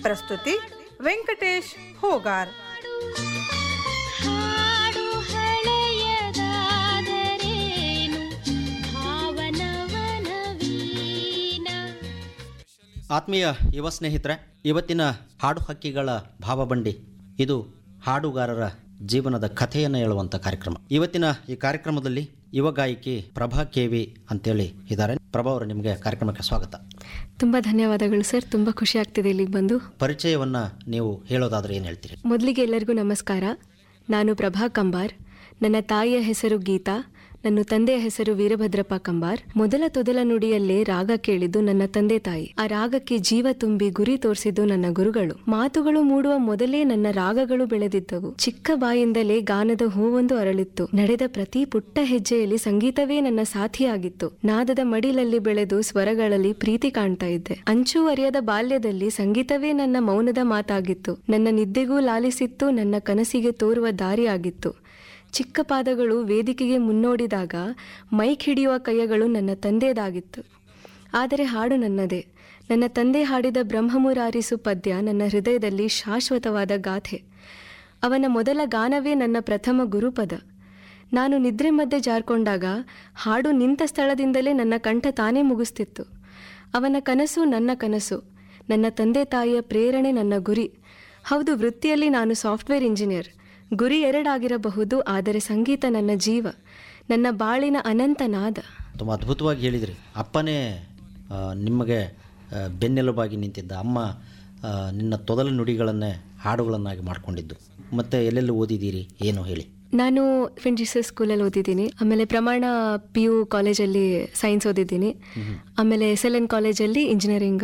ಪ್ರಸ್ತುತಿ ವೆಂಕಟೇಶ್ ಹೋಗಾರ್ ಹಾಡು ಹಳೆಯದಾದರೇನು ಭಾವನವನ ವೀಣ ಆತ್ಮೀಯ ಯುವ ಸ್ನೇಹಿತರೆ ಇವತ್ತಿನ ಹಾಡು ಹಕ್ಕಿಗಳ ಭಾವಬಂಡಿ ಇದು ಹಾಡುಗಾರರ ಜೀವನದ ಕಥೆಯನ್ನು ಹೇಳುವಂಥ ಕಾರ್ಯಕ್ರಮ ಇವತ್ತಿನ ಈ ಕಾರ್ಯಕ್ರಮದಲ್ಲಿ ಯುವ ಗಾಯಕಿ ಪ್ರಭಾ ಕೆವಿ ಅಂತೇಳಿ ಇದ್ದಾರೆ ಪ್ರಭಾ ಅವರು ನಿಮಗೆ ಕಾರ್ಯಕ್ರಮಕ್ಕೆ ಸ್ವಾಗತ ತುಂಬ ಧನ್ಯವಾದಗಳು ಸರ್ ತುಂಬ ಖುಷಿ ಆಗ್ತಿದೆ ಇಲ್ಲಿಗೆ ಬಂದು ಪರಿಚಯವನ್ನ ನೀವು ಹೇಳೋದಾದ್ರೆ ಏನು ಹೇಳ್ತೀರಿ ಮೊದಲಿಗೆ ಎಲ್ಲರಿಗೂ ನಮಸ್ಕಾರ ನಾನು ಪ್ರಭಾ ಕಂಬಾರ್ ನನ್ನ ತಾಯಿಯ ಹೆಸರು ಗೀತಾ ನನ್ನ ತಂದೆಯ ಹೆಸರು ವೀರಭದ್ರಪ್ಪ ಕಂಬಾರ್ ಮೊದಲ ತೊದಲ ನುಡಿಯಲ್ಲೇ ರಾಗ ಕೇಳಿದ್ದು ನನ್ನ ತಂದೆ ತಾಯಿ ಆ ರಾಗಕ್ಕೆ ಜೀವ ತುಂಬಿ ಗುರಿ ತೋರಿಸಿದ್ದು ನನ್ನ ಗುರುಗಳು ಮಾತುಗಳು ಮೂಡುವ ಮೊದಲೇ ನನ್ನ ರಾಗಗಳು ಬೆಳೆದಿದ್ದವು ಚಿಕ್ಕ ಬಾಯಿಂದಲೇ ಗಾನದ ಹೂವೊಂದು ಅರಳಿತ್ತು ನಡೆದ ಪ್ರತಿ ಪುಟ್ಟ ಹೆಜ್ಜೆಯಲ್ಲಿ ಸಂಗೀತವೇ ನನ್ನ ಸಾಥಿಯಾಗಿತ್ತು ನಾದದ ಮಡಿಲಲ್ಲಿ ಬೆಳೆದು ಸ್ವರಗಳಲ್ಲಿ ಪ್ರೀತಿ ಕಾಣ್ತಾ ಇದ್ದೆ ಅಂಚು ಅರಿಯದ ಬಾಲ್ಯದಲ್ಲಿ ಸಂಗೀತವೇ ನನ್ನ ಮೌನದ ಮಾತಾಗಿತ್ತು ನನ್ನ ನಿದ್ದೆಗೂ ಲಾಲಿಸಿತ್ತು ನನ್ನ ಕನಸಿಗೆ ತೋರುವ ದಾರಿಯಾಗಿತ್ತು ಚಿಕ್ಕ ಪಾದಗಳು ವೇದಿಕೆಗೆ ಮುನ್ನೋಡಿದಾಗ ಮೈಕ್ ಹಿಡಿಯುವ ಕೈಯಗಳು ನನ್ನ ತಂದೆದಾಗಿತ್ತು ಆದರೆ ಹಾಡು ನನ್ನದೇ ನನ್ನ ತಂದೆ ಹಾಡಿದ ಬ್ರಹ್ಮಮುರಾರಿಸು ಪದ್ಯ ನನ್ನ ಹೃದಯದಲ್ಲಿ ಶಾಶ್ವತವಾದ ಗಾಥೆ ಅವನ ಮೊದಲ ಗಾನವೇ ನನ್ನ ಪ್ರಥಮ ಗುರುಪದ ನಾನು ನಿದ್ರೆ ಮಧ್ಯೆ ಜಾರ್ಕೊಂಡಾಗ ಹಾಡು ನಿಂತ ಸ್ಥಳದಿಂದಲೇ ನನ್ನ ಕಂಠ ತಾನೇ ಮುಗಿಸ್ತಿತ್ತು ಅವನ ಕನಸು ನನ್ನ ಕನಸು ನನ್ನ ತಂದೆ ತಾಯಿಯ ಪ್ರೇರಣೆ ನನ್ನ ಗುರಿ ಹೌದು ವೃತ್ತಿಯಲ್ಲಿ ನಾನು ಸಾಫ್ಟ್ವೇರ್ ಇಂಜಿನಿಯರ್ ಗುರಿ ಎರಡಾಗಿರಬಹುದು ಆದರೆ ಸಂಗೀತ ನನ್ನ ಜೀವ ನನ್ನ ಬಾಳಿನ ಅನಂತ ನಾದ ತುಂಬ ಅದ್ಭುತವಾಗಿ ಹೇಳಿದ್ರಿ ಅಪ್ಪನೇ ಆ, ನಿಮಗೆ ಆ, ಬೆನ್ನೆಲುಬಾಗಿ ನಿಂತಿದ್ದ ಅಮ್ಮ ಆ, ನಿನ್ನ ತೊದಲ ನುಡಿಗಳನ್ನೇ ಹಾಡುಗಳನ್ನಾಗಿ ಮಾಡಿಕೊಂಡಿದ್ದು ಮತ್ತೆ ಎಲ್ಲೆಲ್ಲಿ ಓದಿದ್ದೀರಿ ಏನು ಹೇಳಿ ನಾನು ಫಿನ್ ಜೀಸಸ್ ಸ್ಕೂಲಲ್ಲಿ ಓದಿದ್ದೀನಿ ಆಮೇಲೆ ಪ್ರಮಾಣ ಪಿ ಯು ಕಾಲೇಜಲ್ಲಿ ಸೈನ್ಸ್ ಓದಿದ್ದೀನಿ ಆಮೇಲೆ ಎಸ್ ಎಲ್ ಎನ್ ಕಾಲೇಜಲ್ಲಿ ಇಂಜಿನಿಯರಿಂಗ್